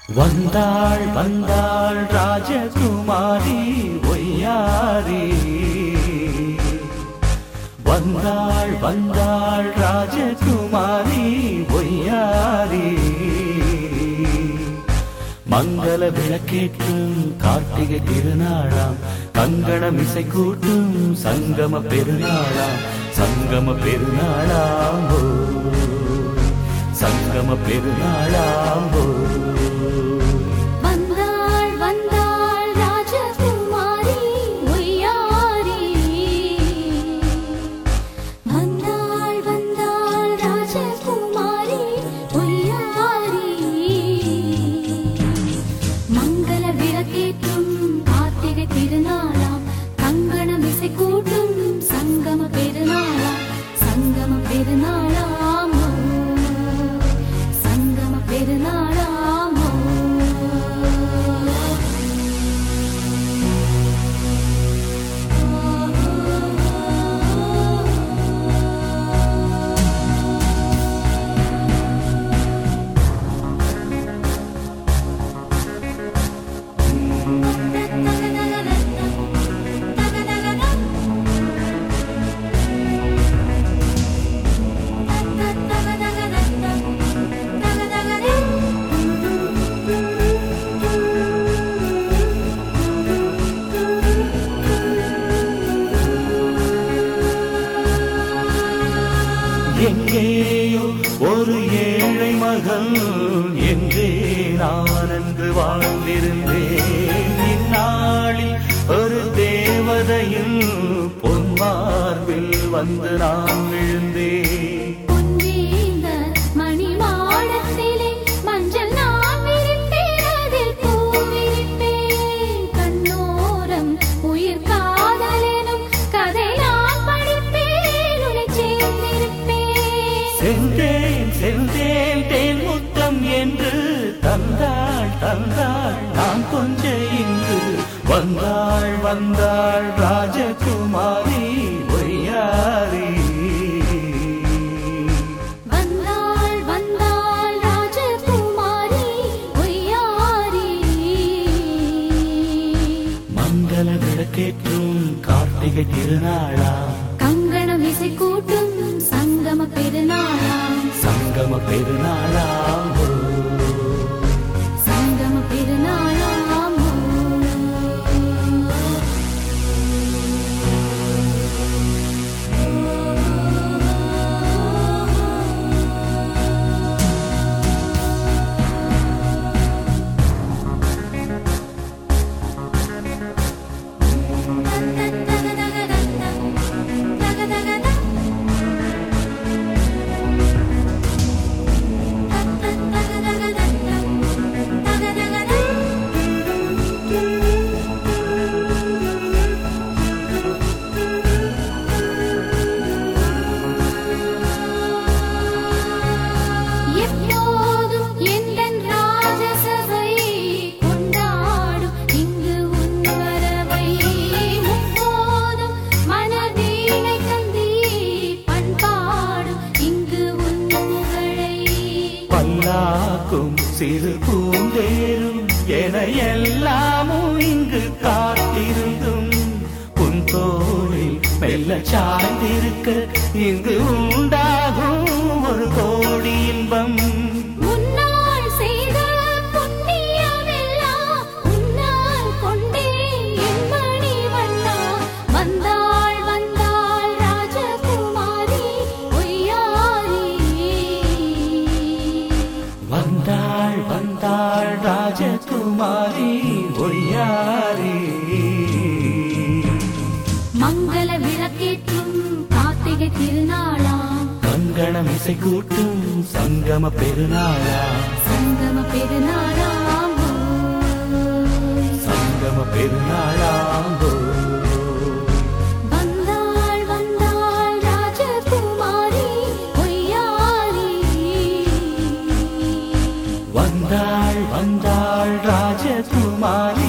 வந்தாள் வந்தாள் ராஜகுமாரி ஒய்யாரி வந்தாள் வந்தாள் ராஜகுமாரி ஒய்யாரி மங்கள விளக்கேற்றும் கார்த்திகை திருநாளாம் கங்கணம் இசை கூட்டும் சங்கம பெருநாளாம் சங்கம பெருநாளாம் ஓ. சங்கம பெருநாளாம் ஓ. வந்தாள் வந்தாள் ராஜகுமாரி ஒய்யாரி வந்தாள் வந்தாள் ராஜகுமாரி ஒய்யாரி மங்கள விளக்கேற்றும் கார்த்திகை திருநாளாம் கங்கணம் இசை கூட்டும் சங்கம பெருநாளாம் சங்கம பெருநாளாம் ஓ. சங்கம பெருநாளாம் ஓ. எங்கேயோ ஒரு ஏழை மகள் எங்கே நான் அன்று வாழ்ந்திருந்தேன் இந்நாளில் ஒரு தேவதையில் பொன்மார்பில் வந்து நான் விழுந்தேன் பொன்வேந்த மணிமாடத்திலே மஞ்சள் நான் விரிப்பேன், அதில் பூ விரிப்பேன். கண்ணோரம் உயிர் காதலெனும் கதை நான் படிப்பேன், உன்னைச் சேர்ந்திருப்பேன். சென்றேன் சென்றேன் தேன் முத்தம் என்று தந்தாள் தந்தாள் நான் கொஞ்ச இங்கு வந்தாள் வந்தாள் ராஜகுமாரி ஒய்யாரி வந்தாள் வந்தாள் ராஜகுமாரி ஒய்யாரி மங்கள விளக்கேற்றும் கார்த்திகை திருநாளா கங்கணம் இசை கூட்டும் சங்கம பெருநாளாம் சங்கம பெருநாளா ஓ. சங்கம பெருநாளாம் ஓ. எப்போதும் எந்தன் ராஜசபை கொண்டாடும் இங்கு உன் வரவை முப்போதும் மனதீனை கந்தி பண்பாடும் இங்கு உன் புகழை பல்லாக்கும் சிறு பூந்தேரும் என எல்லாமும் இங்கு காத்திருந்தும் உன் தோளில் மெல்ல சாய்ந்திருக்க இங்கு உண்டாகும் ஒரு கோடி இன்பம் முன்னால் செய்த புண்ணியமெல்லாம் உன்னால் கொண்டேன் என் மணி வண்ணா வந்தாள் வந்தாள் ராஜகுமாரி ஒய்யாரி வந்தாள் வந்தாள் ராஜகுமாரி ஒய்யாரி மங்கள விளக்கேற்றும் கார்த்திகை திருநாளாம் கங்கணம் இசை கூட்டும் சங்கம பெருநாளா சங்கம பெருநாளாம் ஓய். சங்கம பெருநாளாம் ஓ. வந்தாள் வந்தாள் ராஜகுமாரி ஒய்யாரி வந்தாள் வந்தாள் ராஜகுமாரி